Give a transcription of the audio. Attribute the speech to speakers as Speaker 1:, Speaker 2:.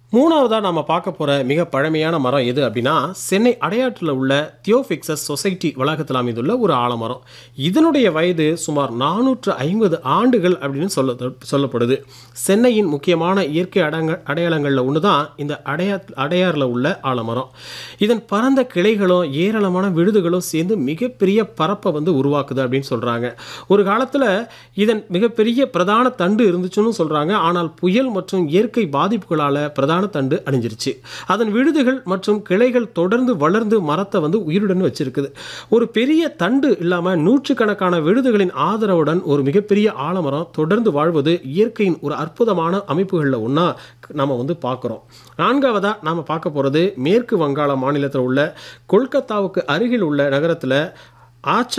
Speaker 1: மூணாவதாக நாம் பார்க்க போகிற மிக பழமையான மரம் எது அப்படின்னா சென்னை அடையாற்றில் உள்ள தியோஃபிக்சஸ் சொசைட்டி வளாகத்தில் அமைந்துள்ள ஒரு ஆலமரம் இதனுடைய வயது சுமார் நானூற்று ஐம்பது ஆண்டுகள் அப்படின்னு சொல்ல சொல்லப்படுது சென்னையின் முக்கியமான இயற்கை அடங்க அடையாளங்களில் ஒன்று தான் இந்த அடையா அடையாறில் உள்ள ஆலமரம் இதன் பரந்த கிளைகளும் ஏராளமான விழுதுகளும் சேர்ந்து மிகப்பெரிய பரப்பை வந்து உருவாக்குது அப்படின்னு சொல்கிறாங்க ஒரு காலத்தில் இதன் மிகப்பெரிய பிரதான தண்டு இருந்துச்சுன்னு சொல்கிறாங்க ஆனால் புயல் மற்றும் இயற்கை பாதிப்புகளால் பிரதான தண்டு அழிஞ்சிருச்சு அதன் விழுதுகள் மற்றும் கிளைகள் தொடர்ந்து வளர்ந்து மரத்தை வந்து உயிருடன் வச்சிருக்குது ஒரு பெரிய தண்டு இல்லாமல் நூற்றுக்கணக்கான விழுதுகளின் ஆதரவுடன் ஒரு மிகப்பெரிய ஆலமரம் தொடர்ந்து வாழ்வது இயற்கையின் ஒரு அற்புதமான அமைப்புகளில் ஒன்றா நம்ம வந்து பார்க்குறோம் நான்காவதாக நாம் பார்க்க போகிறது மேற்கு வங்காள மாநிலத்தில் உள்ள கொல்கத்தாவுக்கு அருகில் உள்ள நகரத்தில் ஆச்ச